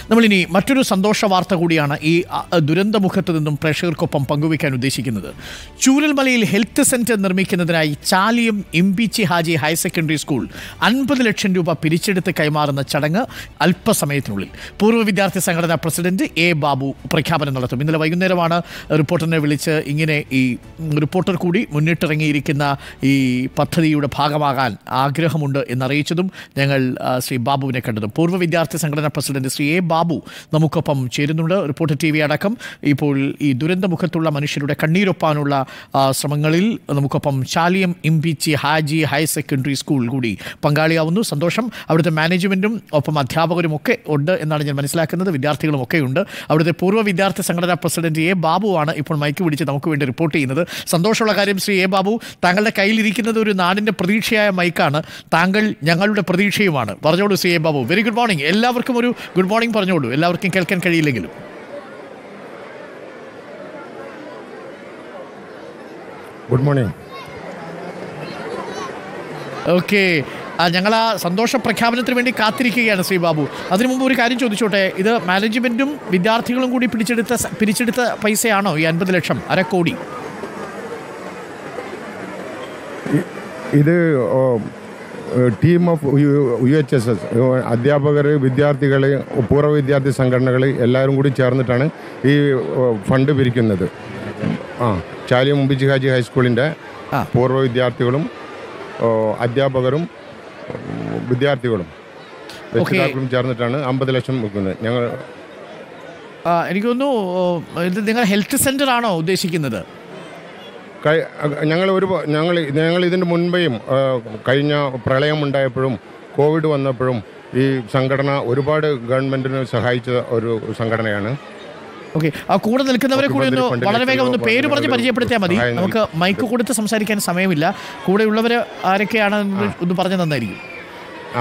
നമ്മളിനി മറ്റൊരു സന്തോഷ വാർത്ത കൂടിയാണ് ഈ അ, ദുരന്തമുഖത്ത് നിന്നും പ്രേക്ഷകർക്കൊപ്പം പങ്കുവയ്ക്കാൻ ഉദ്ദേശിക്കുന്നത് ചൂരൽമലയിൽ ഹെൽത്ത് സെന്റർ നിർമ്മിക്കുന്നതിനായി Chaliyam Imbichi Haji higher secondary school അൻപത് ലക്ഷം രൂപ പിരിച്ചെടുത്ത് കൈമാറുന്ന ചടങ്ങ് അല്പസമയത്തിനുള്ളിൽ പൂർവ്വ വിദ്യാർത്ഥി സംഘടനാ പ്രസിഡന്റ് എ ബാബു പ്രഖ്യാപനം നടത്തും ഇന്നലെ വൈകുന്നേരമാണ് റിപ്പോർട്ടറിനെ വിളിച്ച് ഇങ്ങനെ ഈ റിപ്പോർട്ടർ കൂടി മുന്നിട്ടിറങ്ങിയിരിക്കുന്ന ഈ പദ്ധതിയുടെ ഭാഗമാകാൻ ആഗ്രഹമുണ്ട് എന്നറിയിച്ചതും ഞങ്ങൾ ആ, ശ്രീ ബാബുവിനെ കണ്ടതും പൂർവ്വ വിദ്യാർത്ഥി സംഘടനാ പ്രസിഡന്റ് ശ്രീ എ ബാബു നമുക്കൊപ്പം ചേരുന്നുണ്ട് റിപ്പോർട്ടർ ടി വി അടക്കം ഇപ്പോൾ ഈ ദുരന്തമുഖത്തുള്ള മനുഷ്യരുടെ കണ്ണീരൊപ്പാനുള്ള ആ, ശ്രമങ്ങളിൽ നമുക്കൊപ്പം Chaliyam Imbichi Haji higher secondary school കൂടി പങ്കാളിയാവുന്നു സന്തോഷം അവിടുത്തെ മാനേജ്മെൻറ്റും ഒപ്പം അധ്യാപകരും ഒക്കെ ഉണ്ട് എന്നാണ് ഞാൻ മനസ്സിലാക്കുന്നത് വിദ്യാർത്ഥികളും ഒക്കെ ഉണ്ട് അവിടുത്തെ പൂർവ്വ വിദ്യാർത്ഥി സംഘടനാ പ്രസിഡന്റ് എ ബാബുവാണ് ഇപ്പോൾ മൈക്ക് പിടിച്ച് നമുക്ക് വേണ്ടി റിപ്പോർട്ട് ചെയ്യുന്നത് സന്തോഷമുള്ള കാര്യം ശ്രീ എ ബാബു താങ്കളുടെ കയ്യിലിരിക്കുന്നത് ഒരു നാടിൻ്റെ പ്രതീക്ഷയായ മൈക്കാണ് താങ്കൾ ഞങ്ങളുടെ പ്രതീക്ഷയുമാണ് പറഞ്ഞോളൂ Shri A Babu very good morning എല്ലാവർക്കും ഒരു ഗുഡ് മോർണിംഗ് പറഞ്ഞോളൂ എല്ലാവർക്കും കേൾക്കാൻ കഴിയില്ലെങ്കിലും ഗുഡ് മോർണിംഗ് ഓക്കെ ഞങ്ങൾ ആ സന്തോഷ പ്രഖ്യാപനത്തിന് വേണ്ടി കാത്തിരിക്കുകയാണ് ശ്രീ ബാബു അതിനു മുമ്പ് ഒരു കാര്യം ചോദിച്ചോട്ടെ ഇത് മാനേജ്മെന്റും വിദ്യാർത്ഥികളും കൂടി പിടിച്ചെടുത്ത സ- പിരിച്ചെടുത്ത പൈസയാണോ ഈ അൻപത് ലക്ഷം അര കോടി ഇത് team of U H S S അധ്യാപകർ വിദ്യാർത്ഥികൾ പൂർവ്വ വിദ്യാർത്ഥി സംഘടനകൾ എല്ലാവരും കൂടി ചേർന്നിട്ടാണ് ഈ ഓ, ഫണ്ട് പിരിക്കുന്നത് ആ ചാലിയ മുമ്പിച്ചി ഹാജി ഹൈസ്കൂളിൻ്റെ ആ. പൂർവ്വ വിദ്യാർത്ഥികളും ഓ, അധ്യാപകരും ഉം, വിദ്യാർത്ഥികളും രക്ഷിതാക്കളും ചേർന്നിട്ടാണ് അമ്പത് ലക്ഷം വെക്കുന്നത് ഞങ്ങൾ ആ, എനിക്ക് തോന്നുന്നു ഓ, ഇത് നിങ്ങൾ ഹെൽത്ത് സെന്റർ ആണോ ഉദ്ദേശിക്കുന്നത് കഴി- ഞങ്ങൾ ഒരു ഞങ്ങൾ ഞങ്ങൾ ഇതിന് മുൻപേയും ആ, കഴിഞ്ഞ പ്രളയമുണ്ടായപ്പോഴും കോവിഡ് വന്നപ്പോഴും ഈ സംഘടന ഒരുപാട് ഗവൺമെൻറ്റിന് സഹായിച്ച ഒരു സംഘടനയാണ് ഓക്കെ ആ കൂടെ നിൽക്കുന്നവരെ കൂടി ഒന്ന് മുഖ്യമന്ത്രി വളരെ വേഗം ഒന്ന് ഫണ്ടിലേക്ക് പേര് പറഞ്ഞ് പരിചയപ്പെടുത്തിയാൽ മതി സഹായം നൽകി. നമുക്ക് മൈക്ക് കൊടുത്ത് സംസാരിക്കാൻ സമയമില്ല കൂടെയുള്ളവർ ആരൊക്കെയാണെന്ന് ഒന്ന് പറഞ്ഞ് നന്നായിരിക്കും ആ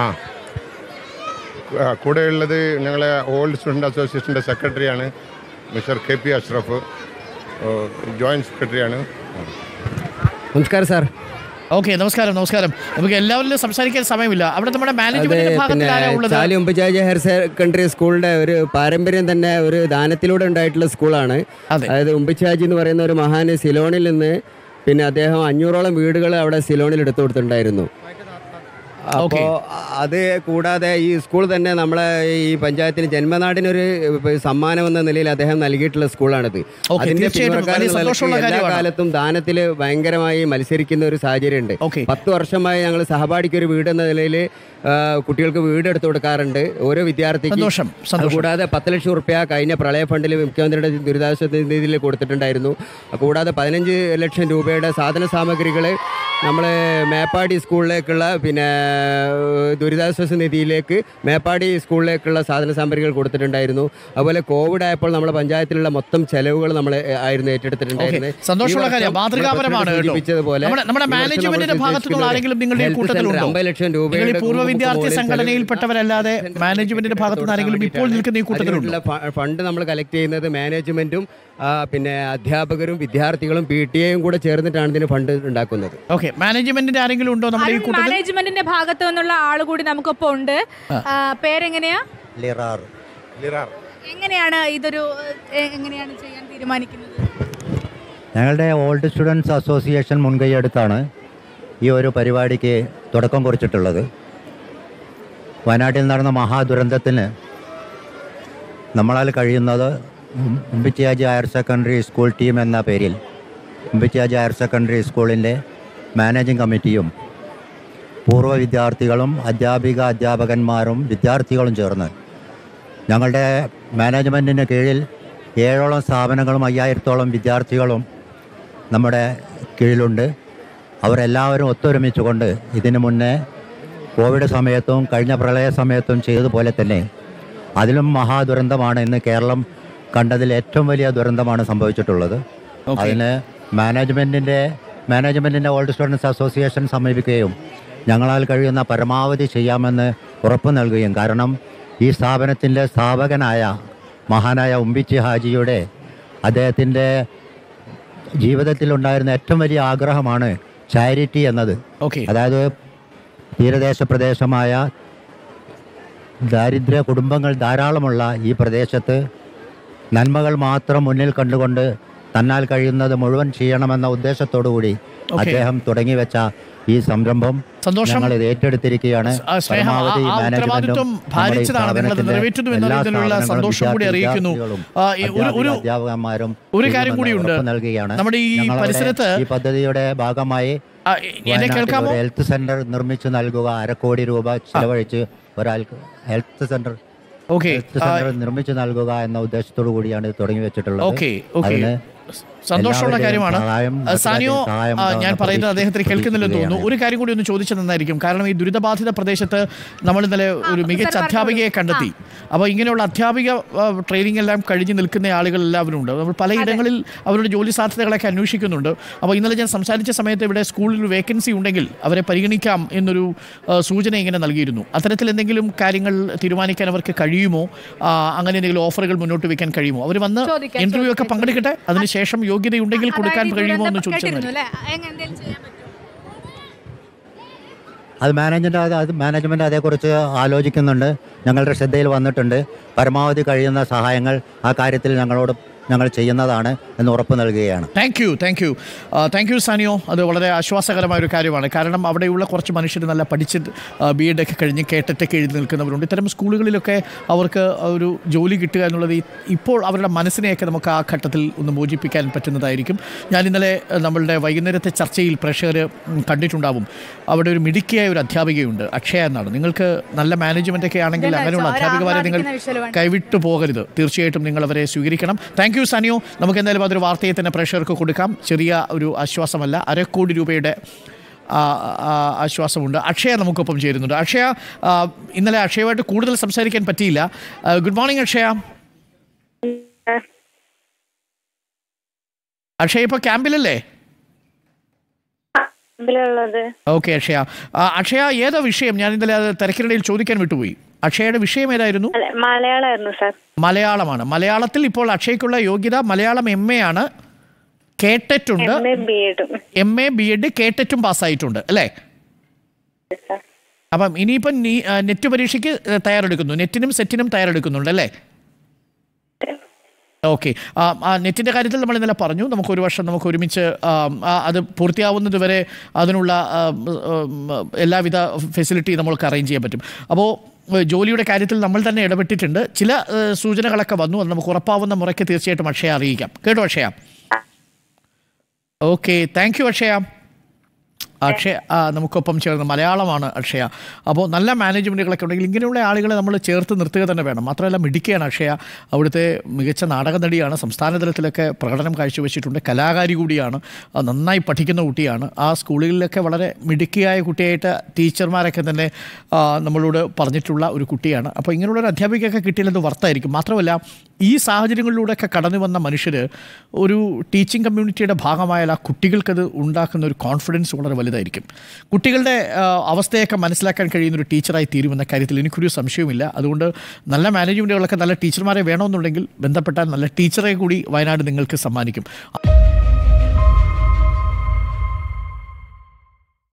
ആ, കൂടെയുള്ളത് ഞങ്ങളെ ഓൾഡ് സ്റ്റുഡൻറ് അസോസിയേഷൻ്റെ സെക്രട്ടറിയാണ് mister K P Ashraf joint സെക്രട്ടറിയാണ് നമസ്കാരം സാർ ഓക്കെ നമസ്കാരം നമസ്കാരം നമുക്ക് എല്ലാവരിലും സംസാരിക്കാൻ സമയമില്ല അവിടെ നമ്മുടെ അത് മാനേജ്മെന്റിന്റെ ഭാഗത്തിൽ പിന്നെ ആരാ ഉള്ളത് ചാലി ഉമ്പചാജി ഹയർ സെക്കൻഡറി സ്കൂളിന്റെ ഒരു പാരമ്പര്യം തന്നെ ഒരു ദാനത്തിലൂടെ ഉണ്ടായിട്ടുള്ള സ്കൂളാണ് അതെ. അതായത് ഉമ്പച്ചാജി എന്ന് പറയുന്ന ഒരു മഹാന് സിലോണിൽ നിന്ന് പിന്നെ അദ്ദേഹം അഞ്ഞൂറോളം വീടുകൾ അവിടെ സിലോണിൽ എടുത്തു കൊടുത്തിട്ടുണ്ടായിരുന്നു ഓക്കെ. അപ്പോൾ അത് കൂടാതെ ഈ സ്കൂൾ തന്നെ നമ്മളെ ഈ പഞ്ചായത്തിന് ജന്മനാടിനൊരു സമ്മാനം എന്ന നിലയിൽ അദ്ദേഹം നൽകിയിട്ടുള്ള സ്കൂളാണിത് ഓക്കെ, തീർച്ചയായിട്ടും പിന്തുണക്കാരെന്നുള്ള വലിയ സന്തോഷമുള്ള നിലയ്ക്ക് എല്ലാ കാര്യമാണ്. കാലത്തും ദാനത്തിൽ ഭയങ്കരമായി മത്സരിക്കുന്ന ഒരു സാഹചര്യമുണ്ട് ഓക്കെ. പത്ത് വർഷമായി ഞങ്ങൾ സഹപാഠിക്ക് ഒരു വീട് എന്ന നിലയിൽ കുട്ടികൾക്ക് വീട് എടുത്തു കൊടുക്കാറുണ്ട് ഓരോ വിദ്യാർത്ഥിക്ക് സന്തോഷം, സന്തോഷം. കൂടാതെ പത്ത് ലക്ഷം റുപ്യ കഴിഞ്ഞ പ്രളയ ഫണ്ടിൽ മുഖ്യമന്ത്രിയുടെ ദുരിതാശ്വാസ നിധിയിൽ കൊടുത്തിട്ടുണ്ടായിരുന്നു കൂടാതെ പതിനഞ്ച് ലക്ഷം രൂപയുടെ സാധന സാമഗ്രികൾ നമ്മൾ മേപ്പാടി സ്കൂളിലേക്കുള്ള പിന്നെ ദുരിതാശ്വാസ നിധിയിലേക്ക് മേപ്പാടി സ്കൂളിലേക്കുള്ള സാധന സാമഗ്രികൾ കൊടുത്തിട്ടുണ്ടായിരുന്നു അതുപോലെ കോവിഡ് ആയപ്പോൾ നമ്മുടെ പഞ്ചായത്തിലുള്ള മൊത്തം ചെലവുകൾ നമ്മൾ ആയിരുന്നു ഏറ്റെടുത്തിട്ടുണ്ടായിരുന്നത് ഓക്കെ. സന്തോഷമുള്ള ഈ വർഷം കാര്യം. മാതൃകാപരമാണ് പ്രസിഡന്റ് കേട്ടോ. സൂചിപ്പിച്ചതുപോലെ നമ്മുടെ- നമ്മുടെ ഈ വർഷം മാനേജ്മെന്റിന്റെ നമ്മൾ ഭാഗത്തുനിന്നുള്ള ഉദ്ദേശിക്കുന്നത് ആരെങ്കിലും നിങ്ങളുടെ ഈ ഹെൽത്ത് കൂട്ടത്തിലുണ്ടോ? സെന്റർ അമ്പത് ലക്ഷം രൂപയുടെ നിങ്ങൾ ഈ പൂർവ്വ ഗൂഗിൾ വിദ്യാർത്ഥി മുകളിൽ സംഘടനയിൽപ്പെട്ടവരല്ലാതെ മാനേജ്മെന്റിന്റെ ഭാഗത്തുനിന്ന് ആരെങ്കിലും ഇപ്പോൾ നിൽക്കുന്ന ഈ കൂട്ടത്തിലുണ്ടോ അതിനുള്ള ഫ- ഫണ്ട് നമ്മൾ കളക്ട് ചെയ്യുന്നത് മാനേജ്മെന്റും ആ, പിന്നെ അധ്യാപകരും വിദ്യാർത്ഥികളും പി ടി എയും കൂടെ ചേർന്നിട്ടാണ് ഇതിന് ഫണ്ട് ഉണ്ടാക്കുന്നത് ഓക്കെ മാനേജ്മെന്റിന്റെ ആരെങ്കിലും ഉണ്ടോ നമ്മുടെ ഈ അരുൺ കൂട്ടത്തിൽ മാനേജ്മെന്റിന്റെ ഭാഗത്തു നിന്നുള്ള ആള് കൂടി നമുക്കൊപ്പം ഉണ്ട് ആ, പേരെങ്ങനെയാ ലിറാർ എങ്ങനെയാണ് ഇതൊരു എ- എങ്ങനെയാണ് ചെയ്യാൻ തീരുമാനിക്കുന്നത് ഞങ്ങളുടെ ഓൾഡ് സ്റ്റുഡൻസ് അസോസിയേഷൻ മുൻകൈയെടുത്താണ് ഈ ഒരു പരിപാടിക്ക് തുടക്കം കുറിച്ചിട്ടുള്ളത് വയനാട്ടിൽ നടന്ന മഹാദുരന്തത്തിന് നമ്മളാൽ കഴിയുന്നത് ഉം- Umbichi Haji higher secondary school team എന്ന പേരിൽ ഉമ്പിച്ചിയാജി ഹയർ സെക്കൻഡറി സ്കൂളിൻ്റെ മാനേജിംഗ് കമ്മിറ്റിയും പൂർവ്വ വിദ്യാർത്ഥികളും അധ്യാപിക അധ്യാപകന്മാരും വിദ്യാർത്ഥികളും ചേർന്ന് ഞങ്ങളുടെ മാനേജ്മെൻറ്റിന് കീഴിൽ ഏഴോളം സ്ഥാപനങ്ങളും അയ്യായിരത്തോളം വിദ്യാർത്ഥികളും നമ്മുടെ കീഴിലുണ്ട് അവരെല്ലാവരും ഒത്തൊരുമിച്ചുകൊണ്ട് ഇതിനു മുന്നേ കോവിഡ് സമയത്തും കഴിഞ്ഞ പ്രളയ സമയത്തും ചെയ്തതുപോലെ തന്നെ അതിലും മഹാദുരന്തമാണ് ഇന്ന് കേരളം കണ്ടതിൽ ഏറ്റവും വലിയ ദുരന്തമാണ് സംഭവിച്ചിട്ടുള്ളത് ഓക്കെ. അതിന് മാനേജ്മെൻറ്റിൻ്റെ മാനേജ്മെൻറ്റിൻ്റെ ഓൾഡ് സ്റ്റുഡൻസ് അസോസിയേഷൻ സമീപിക്കുകയും ഞങ്ങളാൽ കഴിയുന്ന പരമാവധി ചെയ്യാമെന്ന് ഉറപ്പ് നൽകുകയും കാരണം ഈ സ്ഥാപനത്തിൻ്റെ സ്ഥാപകനായ മഹാനായ ഉമ്പിച്ചി ഹാജിയുടെ അദ്ദേഹത്തിൻ്റെ ജീവിതത്തിലുണ്ടായിരുന്ന ഏറ്റവും വലിയ ആഗ്രഹമാണ് ചാരിറ്റി എന്നത് ഓക്കെ അതായത് തീരദേശ പ്രദേശമായ ദാരിദ്ര്യ കുടുംബങ്ങൾ ധാരാളമുള്ള ഈ പ്രദേശത്ത് നന്മകൾ മാത്രം മുന്നിൽ കണ്ടുകൊണ്ട് തന്നാൽ കഴിയുന്നത് മുഴുവൻ ചെയ്യണമെന്ന ഉദ്ദേശത്തോടു കൂടി അദ്ദേഹം തുടങ്ങിവെച്ച ഈ സംരംഭം സന്തോഷം. ഞങ്ങൾ ഇത് ഏറ്റെടുത്തിരിക്കുകയാണ് ആ, സ്നേഹം, ആ- പരമാവധി ആ മാനേജ്മെന്റും ഉത്തരവാദിത്വം നമ്മുടെ ഈ ഭാരിച്ചതാണ് നിങ്ങളത് സ്ഥാപനത്തിലെ നിറവേറ്റുന്നു എല്ലാ എന്നതിലുള്ള സ്ഥാപനങ്ങളും, സന്തോഷം കൂടി വിദ്യാർത്ഥി- അറിയിക്കുന്നു വിദ്യാർത്ഥികളും, ആ, ഈ ഒരു- ഒരു അധ്യാപിക, അധ്യാപകന്മാരും ഒരു കാര്യം ചെയ്യുമെന്ന് കൂടിയുണ്ട്. ഉറപ്പ് നൽകുകയാണ് നമ്മുടെ ഈ ഞങ്ങളവിടെ പരിസരത്ത് ഈ പദ്ധതിയുടെ ഭാഗമായി ആ, എ- എന്നെ വയനാട്ടിൽ കേൾക്കാമോ ഒരു ഹെൽത്ത് സെന്റർ നിർമ്മിച്ചു നൽകുക അരക്കോടി രൂപ ചിലവഴിച്ച് ഒരാൾക്ക് health centre okay health centre നിർമ്മിച്ചു നൽകുക എന്ന ഉദ്ദേശത്തോടു കൂടിയാണ് ഇത് തുടങ്ങി വെച്ചിട്ടുള്ളത് ഓക്കെ ഓക്കെ അതിന് സന്തോഷമുള്ള എല്ലാവരുടെയും കാര്യമാണ് സഹായം, ആ, സാനിയോ നാട്ടുകാരുടെ സഹായം ആ, ഞാൻ ഉണ്ടാവുന്ന പറയുന്നത് അദ്ദേഹത്തിന് കേൾക്കുന്നില്ലെന്ന് തോന്നുന്നു പ്രതീക്ഷിക്കുകയാണ്. ഒരു കാര്യം കൂടി ഒന്ന് ചോദിച്ചത് നന്നായിരിക്കും കാരണം ഈ ദുരിതബാധിത പ്രദേശത്ത് നമ്മൾ ഇന്നലെ ഒരു മികച്ച സർ, അധ്യാപികയെ പറഞ്ഞോളൂ. കണ്ടെത്തി അപ്പോൾ ഇങ്ങനെയുള്ള അധ്യാപിക ട്രെയിനിങ് എല്ലാം കഴിഞ്ഞ് നിൽക്കുന്ന ആളുകൾ എല്ലാവരും ഉണ്ട് നമ്മൾ പലയിടങ്ങളിൽ അവരുടെ ജോലി സാധ്യതകളൊക്കെ അന്വേഷിക്കുന്നുണ്ട് അപ്പോൾ ഇന്നലെ ഞാൻ സംസാരിച്ച സമയത്ത് ഇവിടെ സ്കൂളിൽ ഒരു വേക്കൻസി ഉണ്ടെങ്കിൽ അവരെ പരിഗണിക്കാം എന്നൊരു ആ, സൂചന ഇങ്ങനെ നൽകിയിരുന്നു അത്തരത്തിൽ എന്തെങ്കിലും കാര്യങ്ങൾ തീരുമാനിക്കാൻ അവർക്ക് കഴിയുമോ ആ, അങ്ങനെ എന്തെങ്കിലും ഓഫറുകൾ മുന്നോട്ട് വെക്കാൻ കഴിയുമോ അവർ വന്ന് ചോദിക്കാം, ഇന്റർവ്യൂ ഒക്കെ ചോദിക്കാം. പങ്കെടുക്കട്ടെ അതിനുശേഷം യോഗ്യതയുണ്ടെങ്കിൽ കൊടുക്കാൻ അതായത് ഈ കഴിയുമോ എന്ന് ദുരന്തം ചോദിച്ചാൽ കേട്ടിരുന്നു അല്ലേ? എങ്ങനെ എന്തെങ്കിലും ചെയ്യാൻ പറ്റുമോ? അത് മാനേജ്മെന്റ് അത് അത് മാനേജ്മെന്റ് അതേക്കുറിച്ച് ആലോചിക്കുന്നുണ്ട് ഞങ്ങളുടെ ശ്രദ്ധയിൽ വന്നിട്ടുണ്ട് പരമാവധി കഴിയുന്ന സഹായങ്ങൾ ആ കാര്യത്തിൽ ഞങ്ങളോട് ഞങ്ങൾ ചെയ്യുന്നതാണ് എന്ന് ഉറപ്പ് നൽകുകയാണ് thank you thank you thank you സാനിയോ അത് വളരെ ആശ്വാസകരമായ ഒരു കാര്യമാണ് കാരണം അവിടെയുള്ള കുറച്ച് മനുഷ്യർ നല്ല പഠിച്ച് ബി എഡ് ഒക്കെ കഴിഞ്ഞ് കേട്ടറ്റൊക്കെ എഴുതി നിൽക്കുന്നവരുണ്ട് ഇത്തരം സ്കൂളുകളിലൊക്കെ അവർക്ക് ഒരു ജോലി കിട്ടുക എന്നുള്ളത് ഈ- ഇപ്പോൾ അവരുടെ മനസ്സിനെയൊക്കെ നമുക്ക് ആ ഘട്ടത്തിൽ ഒന്ന് മോചിപ്പിക്കാൻ പറ്റുന്നതായിരിക്കും ഞാൻ ഇന്നലെ അഹ്, നമ്മളുടെ വൈകുന്നേരത്തെ ചർച്ചയിൽ പ്രേക്ഷകർ ഉം, കണ്ടിട്ടുണ്ടാവും അവിടെ ഒരു മിടുക്കിയായ ഒരു അധ്യാപികയുണ്ട് അക്ഷയ എന്നാണ് നിങ്ങൾക്ക് നല്ല മാനേജ്മെൻ്റ് ഒക്കെ ആണെങ്കിൽ ഇതെന്നാ അങ്ങനെയുള്ള വെച്ചാൽ അധ്യാപികമാരെ നിങ്ങൾ ആഹ്ലാദിക്കുന്ന വിഷ്വലുമാണ്. കൈവിട്ടു പോകരുത് തീർച്ചയായിട്ടും നിങ്ങൾ അവരെ സ്വീകരിക്കണം താങ്ക് യു സനിയോ നമുക്ക് എന്തായാലും അതൊരു വാർത്തയെ തന്നെ പ്രേക്ഷകർക്ക് കൊടുക്കാം ചെറിയ ഒരു ആശ്വാസമല്ല അരക്കോടി രൂപയുടെ ആ, ആ, ആശ്വാസമുണ്ട് അക്ഷയ നമുക്കൊപ്പം ചേരുന്നുണ്ട് അക്ഷയ ആ, ഇന്നലെ അക്ഷയമായിട്ട് കൂടുതൽ സംസാരിക്കാൻ പറ്റിയില്ല ആ, ഗുഡ് മോർണിംഗ് അക്ഷയ അക്ഷയ ഇപ്പോൾ ക്യാമ്പിലല്ലേ ഇതിലുള്ളത് ഓക്കെ അക്ഷയ ആ, അക്ഷയ ഏതാ വിഷയം ഞാൻ ഇന്നലെ അത് തിരക്കിനിടയിൽ ചോദിക്കാൻ വിട്ടുപോയി അക്ഷയയുടെ വിഷയം ഏതായിരുന്നു അല്ല മലയാളമായിരുന്നു സാർ മലയാളമാണ് മലയാളത്തിൽ ഇപ്പോൾ അക്ഷയ്ക്കുള്ള യോഗ്യത മലയാളം എം എ ആണ് കേട്ടറ്റ് ഉണ്ട് എം എ ബി എഡും എം എ ബി എഡ് കേട്ടറ്റും പാസ്സായിട്ടുണ്ട് അല്ലേ അപ്പം ഇനിയിപ്പം നീ ആ, നെറ്റ് പരീക്ഷയ്ക്ക് തയ്യാറെടുക്കുന്നു നെറ്റിനും സെറ്റിനും തയ്യാറെടുക്കുന്നുണ്ട് അല്ലേ ഓക്കെ ആ നെറ്റിൻ്റെ കാര്യത്തിൽ നമ്മൾ ഇന്നലെ പറഞ്ഞു നമുക്ക് ഒരു വർഷം നമുക്ക് ഒരുമിച്ച് ആ, ആ, അത് പൂർത്തിയാവുന്നത് വരെ അതിനുള്ള ആ, ഉം, എല്ലാവിധ ഫെസിലിറ്റി നമ്മൾക്ക് അറേഞ്ച് ചെയ്യാൻ പറ്റും അപ്പോൾ ജോലിയുടെ കാര്യത്തിൽ നമ്മൾ തന്നെ ഇടപെട്ടിട്ടുണ്ട് ചില ഏ, സൂചനകളൊക്കെ വന്നു അത് നമുക്ക് ഉറപ്പാവുന്ന മുറയ്ക്ക് തീർച്ചയായിട്ടും അക്ഷയ അറിയിക്കാം കേട്ടോ Akshaya okay thank you Akshaya Akshaya ആ, നമുക്കൊപ്പം ചേർന്ന് മലയാളമാണ് അക്ഷയ അപ്പോൾ നല്ല മാനേജ്മെൻറ്റുകളൊക്കെ ഉണ്ടെങ്കിൽ ഇങ്ങനെയുള്ള ആളുകളെ നമ്മൾ ചേർത്ത് നിർത്തുക തന്നെ വേണം മാത്രമല്ല മിടുക്കിയാണ് അക്ഷയ അവിടുത്തെ മികച്ച നാടക നടിയാണ് സംസ്ഥാന തലത്തിലൊക്കെ പ്രകടനം കാഴ്ചവെച്ചിട്ടുണ്ട് കലാകാരി കൂടിയാണ് ആ, നന്നായി പഠിക്കുന്ന കുട്ടിയാണ് ആ സ്കൂളുകളിലൊക്കെ വളരെ മിടുക്കിയായ കുട്ടിയായിട്ട് ടീച്ചർമാരൊക്കെ തന്നെ ആ, നമ്മളോട് പറഞ്ഞിട്ടുള്ള ഒരു കുട്ടിയാണ് അപ്പോൾ ഇങ്ങനെയുള്ള ഒരു അധ്യാപികയൊക്കെ കിട്ടിയാലത് വർത്തായിരിക്കും മാത്രമല്ല ഈ സാഹചര്യങ്ങളിലൂടെയൊക്കെ കടന്നു വന്ന മനുഷ്യർ ഒരു ടീച്ചിങ് കമ്മ്യൂണിറ്റിയുടെ ഭാഗമായാൽ ആ കുട്ടികൾക്കത് ഉണ്ടാക്കുന്ന ഒരു കോൺഫിഡൻസ് വളരെ വലുതായിരിക്കും കുട്ടികളുടെ ആ, അവസ്ഥയൊക്കെ മനസ്സിലാക്കാൻ കഴിയുന്ന ഒരു ടീച്ചറായി തീരുമെന്ന കാര്യത്തിൽ എനിക്കൊരു സംശയവുമില്ല അതുകൊണ്ട് നല്ല മാനേജ്മെൻറ്റുകളൊക്കെ നല്ല ടീച്ചർമാരെ വേണമെന്നുണ്ടെങ്കിൽ ബന്ധപ്പെട്ടാൽ നല്ല ടീച്ചറെ കൂടി വയനാട് നിങ്ങൾക്ക് സമ്മാനിക്കും